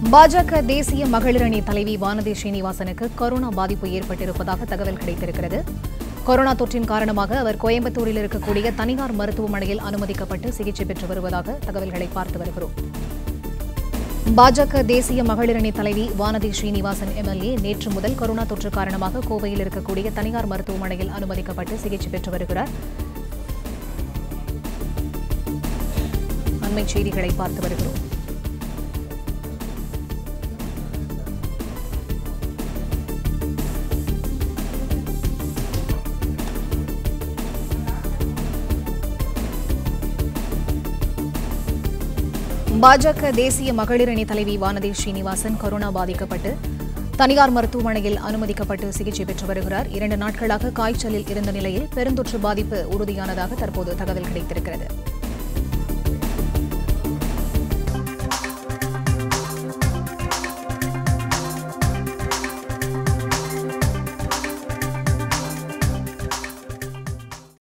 பாஜக தேசிய மகளிர் அணி தலைவி வானதி ஸ்ரீனிவாசனுக்கு கொரோனா பாதிப்பு ஏற்பட்டிருப்பதாக தகவல் கிடைத்திருக்கிறது கொரோனா தொற்றின் காரணமாக அவர் கோயம்புத்தூரில் இருக்கக்கூடிய தனியார் மருத்துவமனையில் அனுமதிக்கப்பட்டு சிகிச்சை பெற்று வருவதாக தகவல்களை பார்த்து வருகிறோம் பாஜக தேசிய மகளிர் அணி தலைவி வானதி ஸ்ரீனிவாசன் எம்எல்ஏ நேற்று முதல் கொரோனா தொற்று காரணமாக கோவையில் இருக்கக்கூடிய தனியார் மருத்துவமனையில் அனுமதிக்கப்பட்டு சிகிச்சை பெற்று வருகிறார் அண்மைச் செய்திகளை பார்த்து வருகிறோம் பாஜக தேசிய மகளிர் அணி தலைவி வானதி ஸ்ரீனிவாசன் கொரோனா பாதிக்கப்பட்டு தனியார் மருத்துவமனையில் அனுமதிக்கப்பட்டு சிகிச்சை பெற்று வருகிறார் இரண்டு நாட்களாக காய்ச்சலில் இருந்த நிலையில் பெருந்தொற்று பாதிப்பு உறுதியானதாக தற்போது தகவல் கிடைத்திருக்கிறது